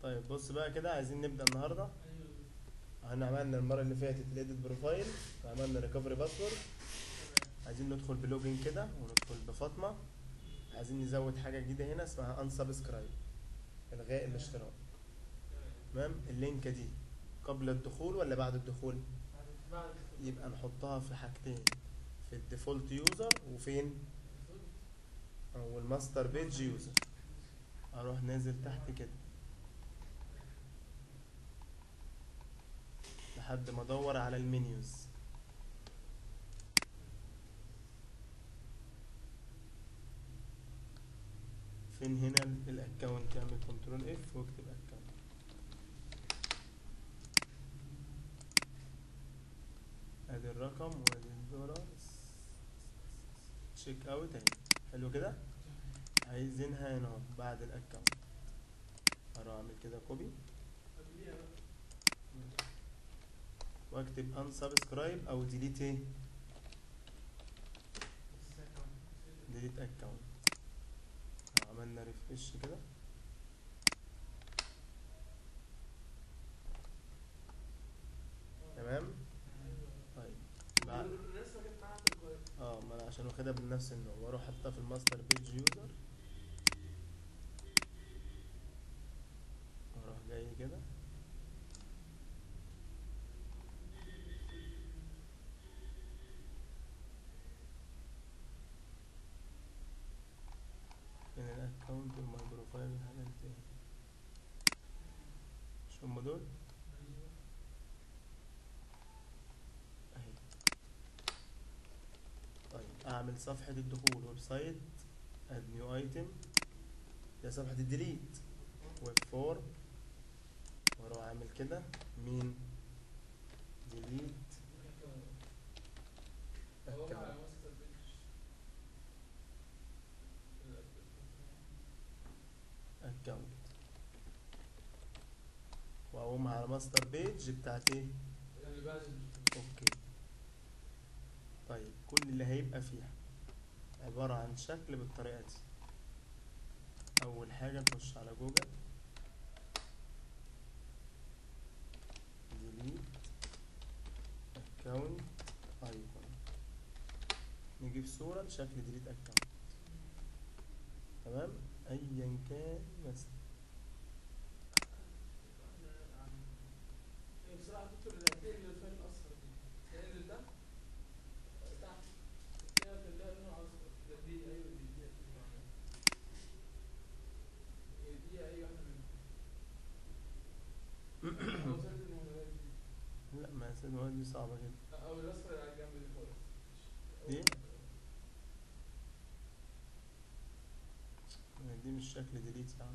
طيب بص بقى كده عايزين نبدأ النهاردة احنا عملنا المرة اللي فاتت الايديت بروفايل وعملنا ريكفري باسورد عايزين ندخل بلوجن كده وندخل بفاطمة عايزين نزود حاجة جديدة هنا اسمها unsubscribe الغاء الاشتراك تمام اللينكة دي قبل الدخول ولا بعد الدخول يبقى نحطها في حاجتين في الديفولت يوزر وفين او الماستر بيج يوزر اروح نازل تحت كده لحد ما ادور على المنيوز فين هنا الاكونت اعمل كنترول اف واكتب اكونت ادي الرقم وادي الدولار تشيك اوت اهي حلو كده عايزينها هنا اهو بعد الاكونت اروح اعمل كده كوبي واكتب unsubscribe او delete ايه delete account عملنا ريفرش كده تمام طيب بعد الرسمه كانت معاها في الجوال اه ما انا عشان واخدها بنفس النوع واروح احطها في الماستر بيج يوزر واروح جاي كده فين الاكونت والماي بروفايل والحاجات دي مش هم دول اهي طيب اعمل صفحة الدخول ويب سايت اد نيو ايتم ده صفحة الديليت ويب فور واروح اعمل كده مين ديليت هو على ماستر بيج اكونت واقوم على ماستر بيج بتاعت ايه اللي بعد اوكي طيب كل اللي هيبقى فيها عبارة عن شكل بالطريقة دي اول حاجة نخش على جوجل ديليت اكونت ايكون نجيب صورة بشكل ديليت اكونت تمام ايا كان مثلا بصراحه دكتور اللي هتلاقي الفيل الاصفر دي تنزل ده تحت تلاقيها في اللي لونه اصفر ده دي ايوه دي دي هي دي اي واحده منهم او سد المهملات دي لا ما سيد مواد دي صعبة جدا او الاصفر اللي على الجنب دي خالص دي؟ دي مش شكل ديليت يا عم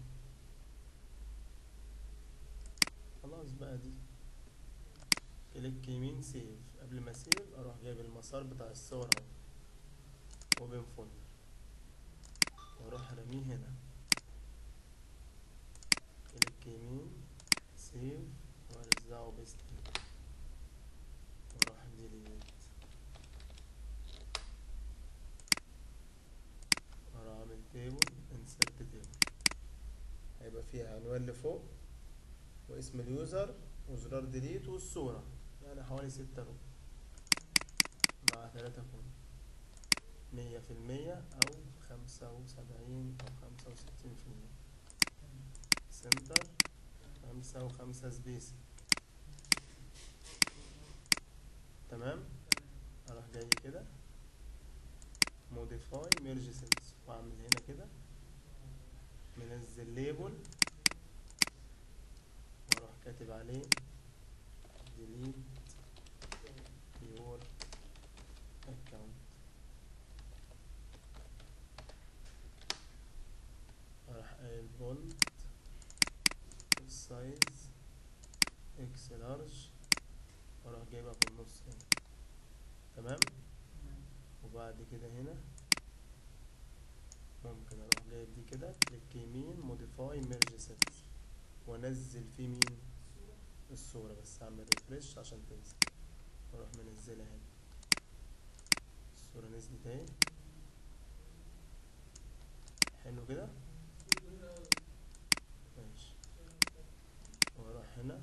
خلاص بقى دي كليك يمين سيف قبل ما سيف اروح جايب المسار بتاع الصور اهو اوبن فولدر واروح رميه هنا كليك يمين سيف وارزعه بيست واروح ديليت واروح اعمل تيبل انسرت تيبل هيبقى فيها عنوان لفوق واسم اليوزر وزرار ديليت والصورة يعني حوالي ستة رو مع ثلاثة كون مية في المية أو خمسة وسبعين أو خمسة وستين في المية سنتر خمسة وخمسة سبيس تمام أروح جاي كده موديفاي ميرج سيلز وأعمل هنا كده منزل ليبل واروح كاتب عليه delete your account اروح قايل بولد السايز اكس لارج واروح جايبها في النص هنا تمام وبعد كده هنا ممكن اروح جايب دي كده كليك يمين موديفاي ميرج سيلز وانزل فيه مين الصورة بس اعمل ريفرش عشان تنزل واروح منزلها هنا الصورة نزلت اهي حلو كده ماشي هنا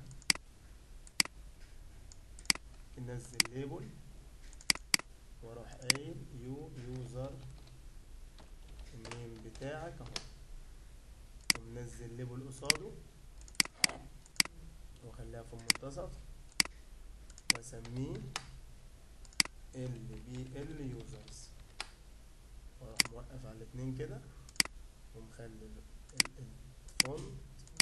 ننزل ليبل واروح قايل يو يوزر النيم بتاعك اهو ومنزل ليبل قصاده واخليها في المنتصف واسميه ال بي ال يوزرز واروح موقف على الاتنين كده ومخلي ال- ال- الفونت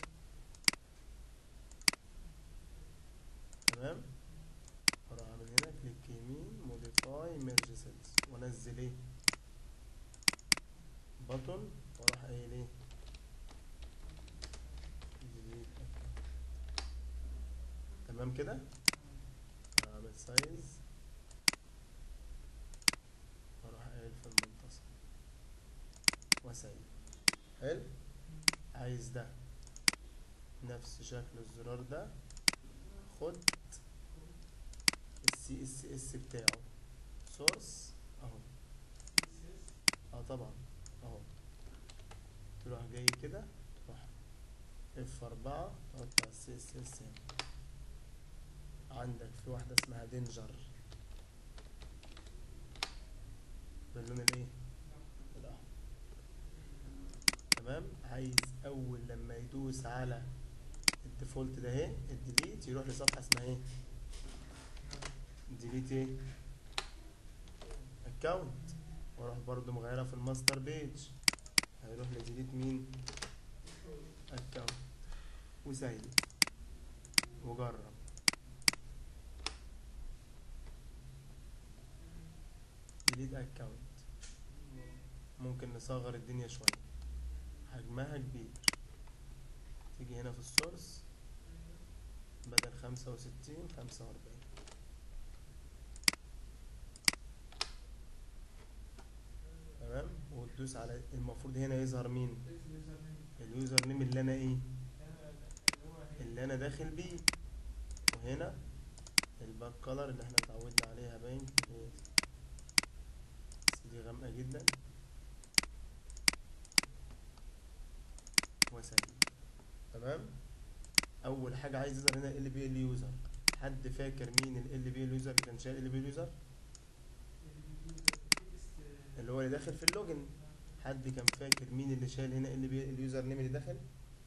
تمام اروح اعمل هنا كليك يمين موديفاي ميرج سيلز وانزل ايه بطن واروح قايل ايه delete account. تمام كده اعمل سايز واروح قايل في المنتصف واسيب حلو عايز ده نفس شكل الزرار ده خد السي اس اس بتاعه سورس اهو اه طبعا اهو تروح جاي كده تروح اف اربعة تحط على السي اس اس هنا عندك في واحدة اسمها دينجر باللون الايه الاحمر تمام عايز اول لما يدوس على الديفولت ده اهي الديليت يروح لصفحة اسمها ايه ديليت ايه اكونت واروح برضو مغيرها في الماستر بيج هيروح لديليت مين اكونت وسيب وجرب ديليت اكونت ممكن نصغر الدنيا شوية حجمها كبير تيجي هنا في السورس بدل خمسة وستين خمسة وأربعين تمام وتدوس على المفروض هنا يظهر مين اليوزر نيم اللي انا ايه اللي انا داخل بيه وهنا الباك كولر اللي احنا اتعودنا عليها باين إيه. بس دي غامقة جدا وسيب تمام اول حاجة عايز يظهر هنا ال بي ال يوزر حد فاكر مين ال بي ال يوزر اللي كان شايل ال بي ال يوزر اللي هو اللي داخل في اللوجن حد كان فاكر مين اللي شايل هنا ال بي اليوزر نيم اللي داخل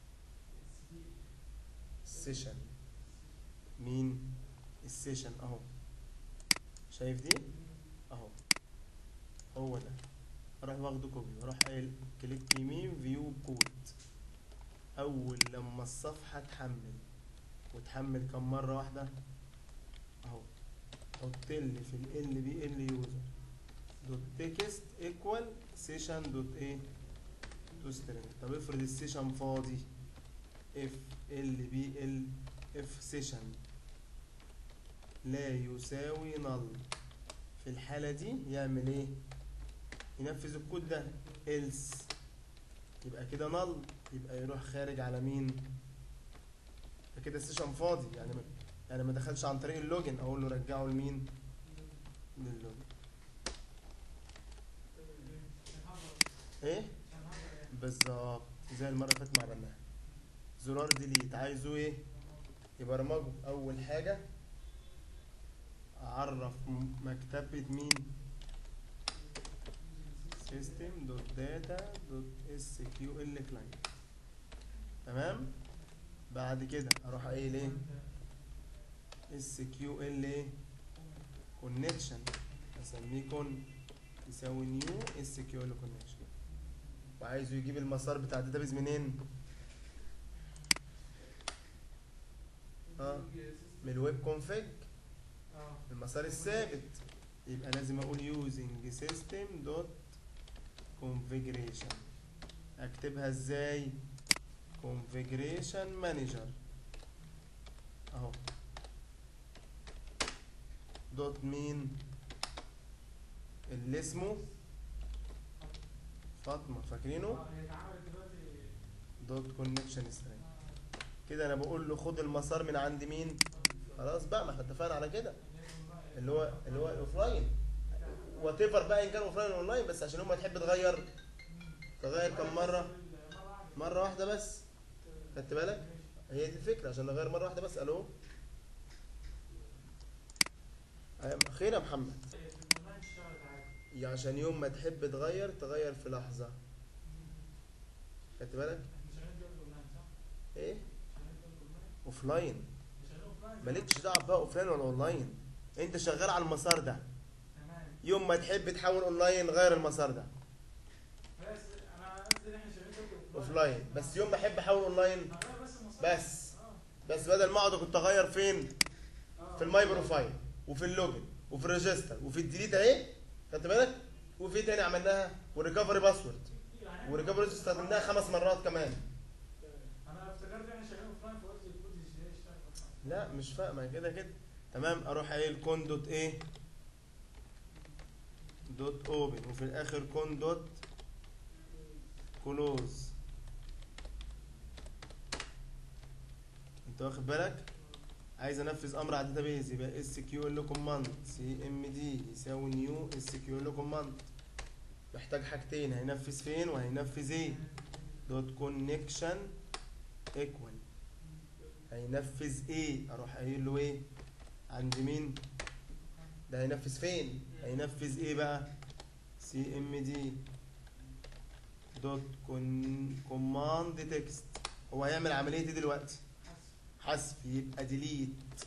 السيشن مين السيشن اهو شايف دي اهو هو ده اروح واخده كوبي واروح قايل كليك يمين فيو كود اول لما الصفحه تحمل وتحمل كم مره واحده اهو حط لي في ال بي ال يوزر دوت تكست ايكوال سيشن دوت ايه تو سترينج طب افرض السيشن فاضي اف ال بي ال اف سيشن لا يساوي نل في الحالة دي يعمل ايه ينفذ الكود ده else يبقى كده نل يبقى يروح خارج على مين يبقى كده السيشن فاضي يعني ما يعني ما دخلش عن طريق اللوجن اقول له رجعه لمين للوجن ايه بالظبط زي المره اللي فاتت ما عملناها زرار ديليت عايزه ايه يبرمجه اول حاجه اعرف م- مكتبه مين system دوت داتا دوت اس كيو ال كلاينت تمام بعد كده اروح قايل ايه اس كيو ال ايه كونكشن اسميه كون يساوي نيو اس كيو ال كونكشن وعايزه يجيب المسار بتاع الداتابيز منين اه من الويب كونفيج المسار الثابت يبقى لازم اقول using system dot configuration اكتبها ازاي configuration manager اهو دوت مين اللي اسمه فاطمه فاكرينه دوت كونكشن سترينج كده انا بقول له خد المسار من عند مين خلاص بقى ما احنا اتفقنا على كده اللي هو اللي هو الاوفلاين وات ايفر بقى ان كان اوفلاين اون لاين بس عشان هم تحب تغير تغير كم مره مره واحده بس خدت بالك هي دي الفكره عشان نغير مره واحده بس الو أيوة، خير يا محمد الاونلاين اشتغلت عادي يا عشان يوم ما تحب تغير تغير في لحظه خدت بالك احنا شغالين دلوقتي اونلاين صح؟ ايه شغالين دلوقتي اونلاين اوف لاين شغالين اوفلاين مالكش دعوه بقى اوف لاين ولا اونلاين انت شغال على المسار ده تمام يوم ما تحب تحول اونلاين غير المسار ده بس انا قصدي ان احنا شغالين دلوقتي اوف لاين بس يوم ما احب احول اونلاين هغير بس المصاريف بس اه بس بدل ما اقعد كنت اغير فين اه في الماي بروفايل وفي اللوجن وفي الريجستر وفي الديليت اهي خدت بالك وفي إيه تاني عملناها والريكفري باسورد يعني والريكفري استخدمناها خمس مرات كمان انا افتكرت احنا شغالين اوفلاين فقلت الكود ازاي يشتغل أوفلاين. لا مش فاهمه كده كده تمام اروح قايل كون دوت ايه دوت اوبن وفي الاخر كون دوت كلوز انت واخد بالك عايز انفذ امر على الداتابيز يبقى اس كيو ال كوماند سي ام دي يساوي نيو اس كيو ال كوماند محتاج حاجتين هينفذ فين وهينفذ ايه دوت كونكشن ايكوال هينفذ ايه اروح قايل له ايه عند مين ده هينفذ فين هينفذ ايه بقى سي ام دي دوت كوماند تكست هو هيعمل عمليه ايه دلوقتي حذف يبقى ديليت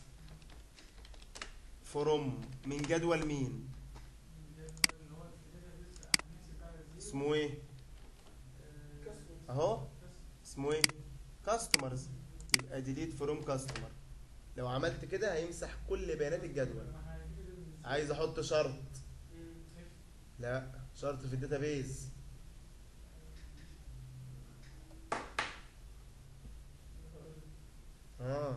فروم من جدول مين اللي هو الداتابيس هنمسك بقى زيرو. اسمه ايه آه، اهو اسمه ايه كاستمرز يبقى ديليت فروم كاستمر لو عملت كده هيمسح كل بيانات الجدول ما احنا هنجيب ال- عايز احط شرط مم. لا شرط في الداتابيز اه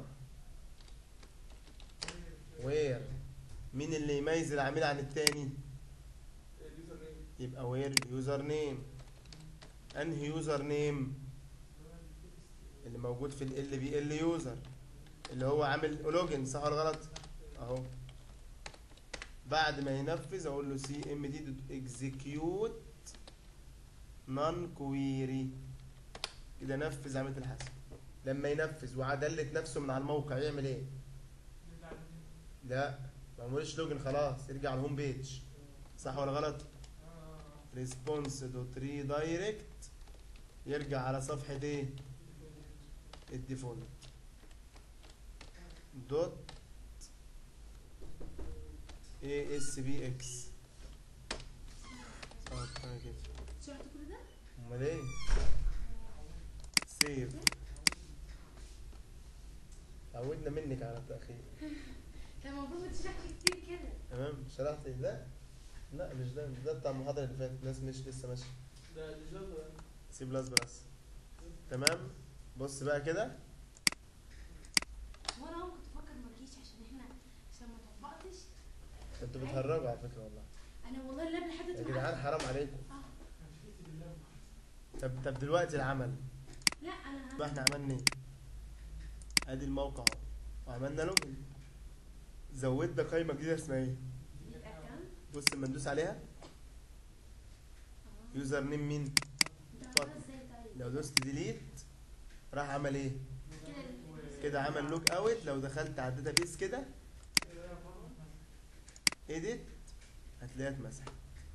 وير مين اللي يميز العميل عن التاني اليوزر نيم يبقى وير اليوزر نيم انهي يوزر نيم اللي موجود في ال بي ال يوزر اللي هو عامل لوجن صح ولا غلط اهو بعد ما ينفذ اقول له سي ام دي دوت اكزيكيوت نون كويري كده نفذ عمليه الحساب لما ينفذ وعدلت نفسه من على الموقع يعمل ايه لا ما عملش لوجن خلاص يرجع على الهوم بيج صح ولا غلط ريسبونس دوت ريدايركت يرجع على صفحه ايه الديفولت دوت اي اس بي اكس اه تمام كده شرحت كل ده؟ امال ايه سيف عودنا منك على التاخير كان المفروض ما تشرحش كتير كده تمام شرحت إيه؟ ده لا مش ده مش ده بتاع المحاضره اللي فاتت الناس مش لسه ماشيه ده الجافا سي بلس بلس تمام بص بقى كده هو انا اول كنت بفكر ما اجيش عشان احنا عشان ما طبقتش انتوا بتهرجوا على فكره والله انا والله اللاب لحد يا دلوقتي جدعان حرام عليكم اه طب طب دلوقتي العمل لا انا ما احنا عملنا ايه ادي الموقع اهو وعملنا لوجن زودنا قائمه جديده اسمها ايه الاكونت بص لما ندوس عليها يوزر نيم مين انت عملها ازاي طيب؟ لو دوست ديليت راح عمل ايه كده ال- كده عمل لوج اوت لو دخلت على الداتابيس كده ايديت هتلاقيها اتمسحت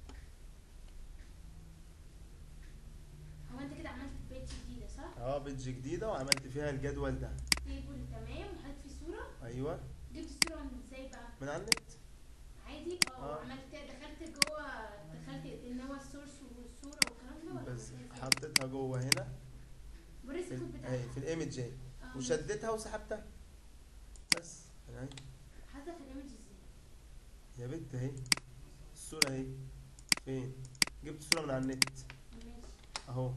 هو انت كده عملت بيج جديده صح؟ اه بيدج جديده وعملت فيها الجدول ده تيبل تمام وحطيت فيه صوره ايوه جبت الصوره من ازاي بقى؟ من على النت عادي اه آه. عملت دخلت جوه دخلت ان هو السورس والصوره والكلام ده ولا بس عملت إزاي؟ حطيتها جوه هنا وريت في الكود ال- اهي بتاعها في الايمج اهي آه. وشدتها وسحبتها بس اهي حاطه في الايمج ازاي؟ يا بنت اهي الصوره اهي فين جبت صوره من على النت ماشي اهو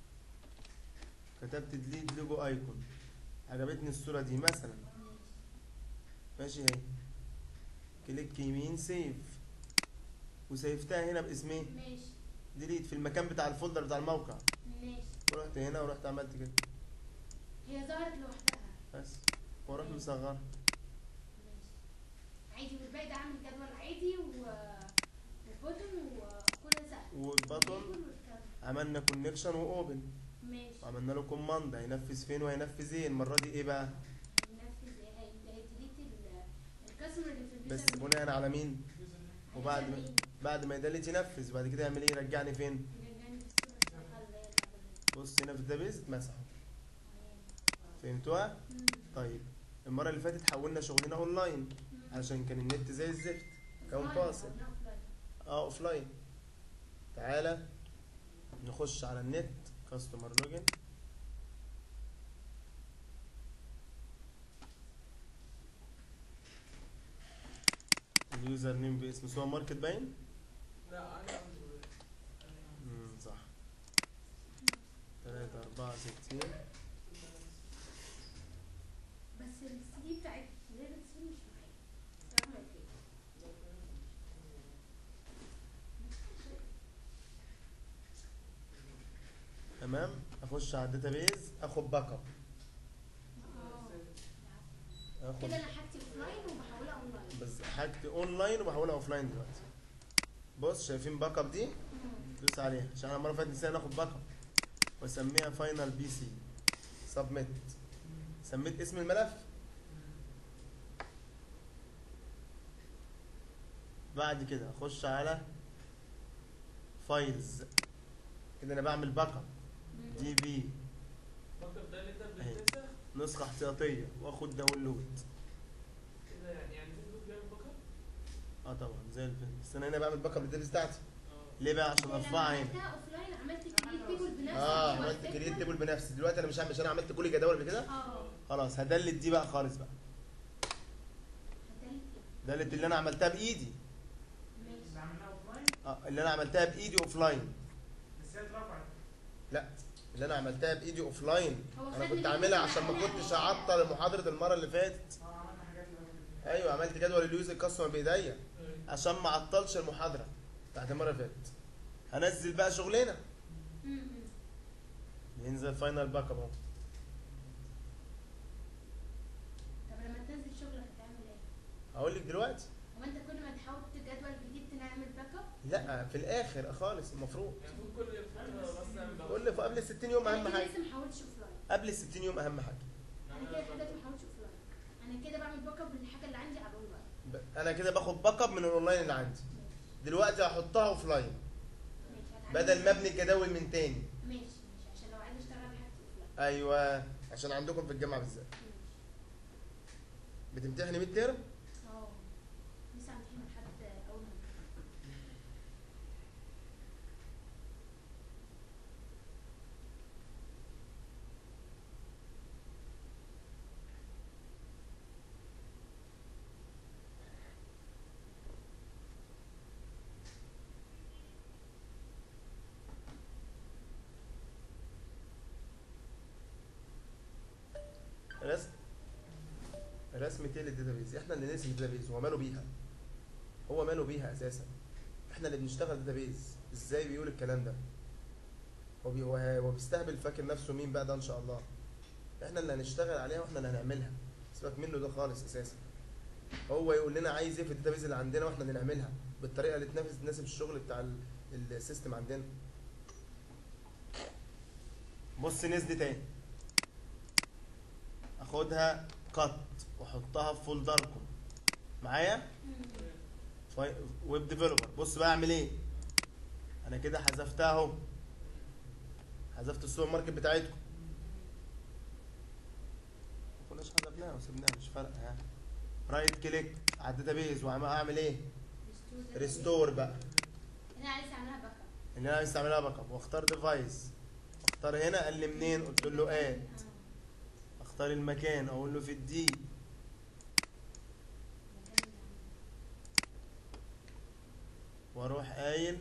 كتبت ديليت لوجو ايكون عجبتني الصوره دي مثلا ماشي ماشي اهي كليك يمين سيف وسيفتها هنا باسم ايه ماشي ديليت في المكان بتاع الفولدر بتاع الموقع ماشي ورحت هنا ورحت عملت كده هي ظهرت لوحدها بس واروح مصغرها ماشي عادي والباقي ده عامل جدول عادي و وبوتن وكل ده والبطن والكلام. عملنا كونكشن واوبن ماشي وعملنا له كوماند هينفذ فين وهينفذ ايه المره دي ايه بقى هينفذ ايه هي- هيديليت ال- الكاستمر اللي في بس اليوزر بناء على مين وبعد ما هيعمل بعد ما يدلت ينفذ بعد كده يعمل ايه يرجعني فين إيه؟ يرجعني الصورة الصفحة اللي هي بتاعت ال- بص هنا في الداتابيز اتمسحوا تمام. فهمتوها مم. طيب المره اللي فاتت حولنا شغلنا اونلاين مم. عشان كان النت زي الزفت كان أوفلاين، فاصل قلنا أوفلاين. اه اوفلاين تعالى نخش على النت كاستمر لوجن اليوزر نيم باسم سوبر ماركت باين لا انا عندي امم صح تلاتة أربعة ستين بس السي دي بتاعت ليفل 3 مش معايا رقم كده تمام اخش على الداتابيز اخد باك اب اه اخد كده انا حاجتي اوفلاين وبحولها اونلاين بس حاجتي اونلاين وبحولها اوفلاين دلوقتي بص شايفين باك اب دي مم. دوس عليها عشان انا المره اللي فاتت نسينا ناخد باك اب واسميها فاينل بي سي سبميت سميت اسم الملف بعد كده اخش على فايلز كده انا بعمل باك اب مم. دي بي المكتب ده اللي انت أهي. بتنسخ نسخه احتياطيه واخد داونلود كده يعني يعني فيسبوك بيعمل باك اب؟ اه طبعا زي الفل بس انا هنا بعمل باك اب للداتابيز بتاعتي اه ليه بقى عشان لما ارفعها هنا عملتها اوفلاين عملت كريت تيبل بنفسي اه عملت وقفلتها. كريت تيبل بنفسي دلوقتي انا مش هعمل عشان انا عملت كل جداول قبل كده اه خلاص هدلت دي بقى خالص بقى هتلاقي دلت اللي انا عملتها بايدي ماشي اللي عملناها اوفلاين اه اللي انا عملتها بايدي اوفلاين بس هي اترفعت لا اللي انا عملتها بايدي اوفلاين هو انا خد كنت مني عاملها كل عشان ما حاجة. كنتش اعطل محاضره المره اللي فاتت اه عملنا حاجات الاول ايوه عملت جدول اليوزر كاستمر بايديا ايه. عشان ما اعطلش المحاضره بتاعت المره اللي فاتت هنزل بقى شغلنا مم. مم. ينزل فاينل باك اب اهو طب لما تنزل شغلك هتعمل ايه؟ هقول لك دلوقتي هو انت كل ما تحط جدول جديد نعمل باك اب؟ لا في الاخر خالص المفروض يعني المفروض كل فترة بس نعمل باك اب. كل قبل ال 60 يوم اهم انا حاجه لسه ما حاولتش اوفلاين قبل ال 60 يوم اهم حاجه انا كده لحد دلوقتي ما حاولتش اوفلاين انا كده بعمل باك اب للحاجه اللي عندي على الاونلاين ب- انا كده باخد باك اب من الاونلاين اللي عندي ماشي دلوقتي هحطها اوفلاين ماشي بدل ما ابني الجداول من تاني ماشي ماشي عشان لو عايز اشتغل حاجتي اوفلاين ايوه عشان عندكم في الجامعه بالذات ماشي بتمتحني ميد ترم اه لسه عاملين لحد اول ما رسم رسم تيل الداتابيز احنا اللي نرسم الداتابيز هو ماله بيها هو ماله بيها اساسا احنا اللي بنشتغل داتابيز ازاي بيقول الكلام ده هو بي هو هو بيستهبل فاكر نفسه مين بقى ده ان شاء الله احنا اللي هنشتغل عليها واحنا اللي هنعملها سيبك منه ده خالص اساسا هو يقول لنا عايز ايه في الداتابيز اللي عندنا واحنا اللي نعملها بالطريقه اللي تنافس تناسب الشغل بتاع ال- السيستم عندنا بص نزل تاني اخدها كات واحطها في فولدركم معايا فاي... ويب ديفلوبر بص بقى اعمل ايه انا كده حذفتها اهو حذفت السوبر ماركت بتاعتكم ما كناش حذفناها وسيبناها مش فارقه يعني رايت كليك على الداتابيز واعمل ايه ريستور بقى انا عايز اعملها باك اب ان انا عايز اعملها باك اب واختار ديفايس اختار هنا قال لي منين قلت له اد اختار المكان اقول له في الدي واروح قايل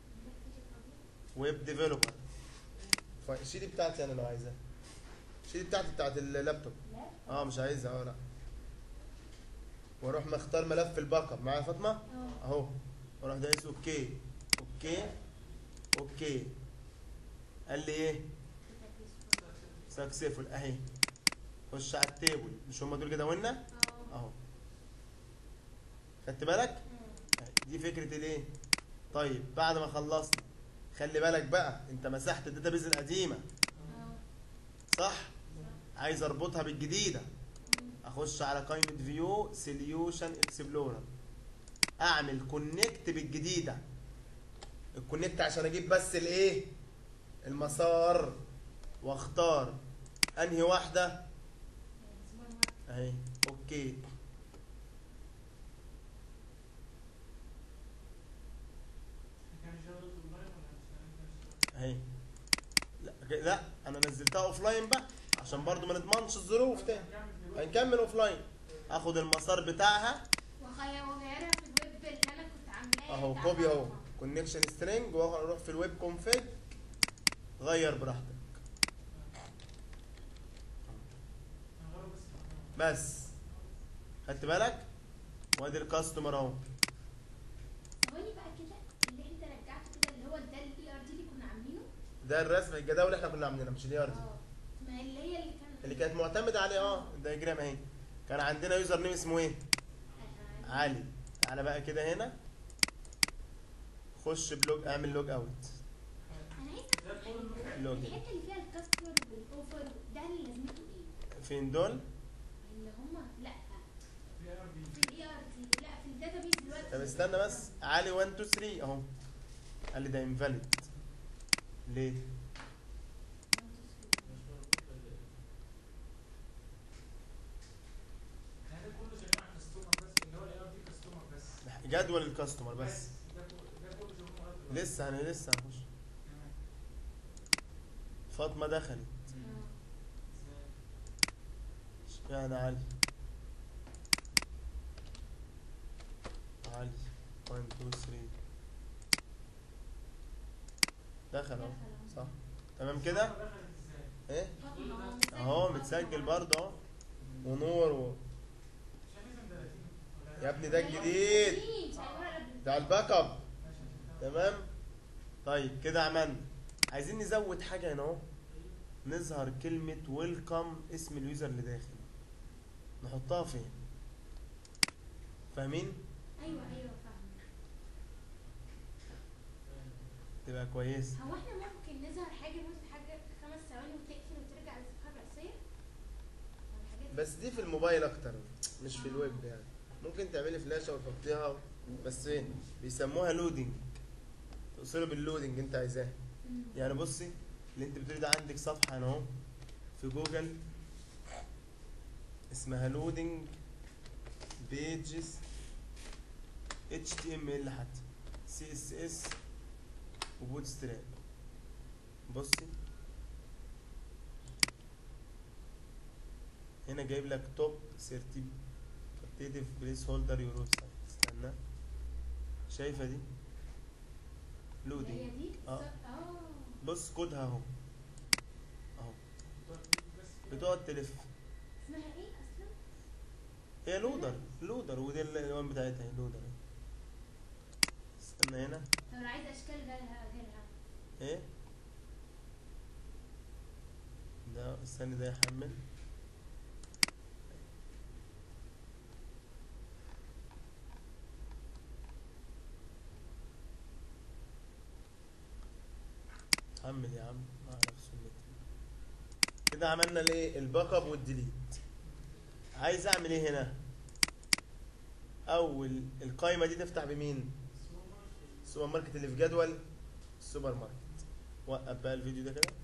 ويب ديفلوبر الشيدي بتاعتي انا لو عايزها الشيدي بتاعتي بتاعت اللابتوب لا اه مش عايزها اه لا واروح مختار ملف الباك اب معايا يا فاطمه اه اهو واروح دايس اوكي اوكي اوكي قال لي ايه سكسسفول اهي خش على التيبل مش هم دول جداولنا اه اهو خدت بالك مم. دي فكره الايه طيب بعد ما خلصنا خلي بالك بقى انت مسحت الداتابيز القديمه اه صح عايز اربطها بالجديده اخش على قائمه فيو سوليوشن اكسبلورر اعمل كونكت بالجديده الكونكت عشان اجيب بس الايه المسار واختار انهي واحده سمول ماركت اهي اوكي كان شغال اونلاين ولا مش اهي لا لا انا نزلتها اوف لاين بقى عشان برضو ما نضمنش الظروف تاني هنكمل اوف لاين اخد المسار بتاعها وغير- وغيرها في الويب اللي انا كنت عاملاه اهو بتاع كوبي اهو فاطمة. كونكشن سترينج واروح في الويب كونفيج غير براحتك بس خدت بالك وادي الكاستمر اهو ثواني بقى كده اللي انت رجعته كده اللي هو ده الاي ار دي اللي كنا عاملينه ده الرسم الجداول اللي احنا كنا عاملينها مش دي ارضي اه ما هي اللي هي اللي كان اللي كانت معتمده عليه اه الدايجرام اهي كان عندنا يوزر نيم اسمه ايه آه، علي تعالى بقى كده هنا خش بلوج اعمل لوج اوت انا عايزه ده كله لوجن الحته اللي فيها الكاستمر والاوفر ده اللي لازمته ايه؟ فين دول اللي هم لا في ار بي في الاي ار دي لا في الداتابيز دلوقتي طب استنى بس علي 1 2 3 اهو قال لي ده انفاليد ليه يعني ده كله شغال على كاستمر بس اللي هو الاي ار بي كاستمر بس جدول الكاستمر بس ده كله ده كله شغال على دلوقتي. لسه انا لسه هخش تمام. فاطمه دخلت آه. ازاي؟ اشمعنى علي علي 1 2 3 دخل اهو صح تمام كده دخلت ازاي؟ ايه فاطمة اهو متسجل برضه اهو ونور و... مش لازم 30 ولا يا ابني ده الجديد ده الباك اب ماشي عشان تمام طيب كده عملنا عايزين نزود حاجه هنا اهو نظهر كلمه ويلكم اسم اليوزر اللي داخل نحطها فين فاهمين ايوه ايوه فاهمه تبقى كويس هو احنا ممكن نظهر حاجه مثلا حاجه خمس ثواني وتقفل وترجع للصفحه الرئيسيه ولا حاجات بس دي في الموبايل اكتر مش في الويب يعني ممكن تعملي فلاشه وتحطيها بس فين بيسموها لودنج توصلي باللودنج انت عايزاه مم. يعني بصي اللي انت بتقولي ده عندك صفحه هنا اهو في جوجل اسمها لودنج بيجز اتش تي ام ال حتى سي اس اس وبوت ستراب بصي هنا جايب لك توب سيرتيفيكتيف بليس هولدر يور ويب سايت استنى شايفه دي لودنج هي دي اه. اه بص كودها اهو اهو بس بتقعد تلف اسمها ايه اصلا هي لودر لودر ودي الالوان بتاعتها هي لودر استنى هنا طب انا عايزه اشكال غيرها غيرها ايه ده استنى ده يحمل حمل يا عم ما اعرف سنتي كده عملنا الايه الباك اب والديليت عايز اعمل ايه هنا اول القايمه دي تفتح بمين السوبر ماركت اللي في جدول السوبر ماركت وقف بقى الفيديو ده كده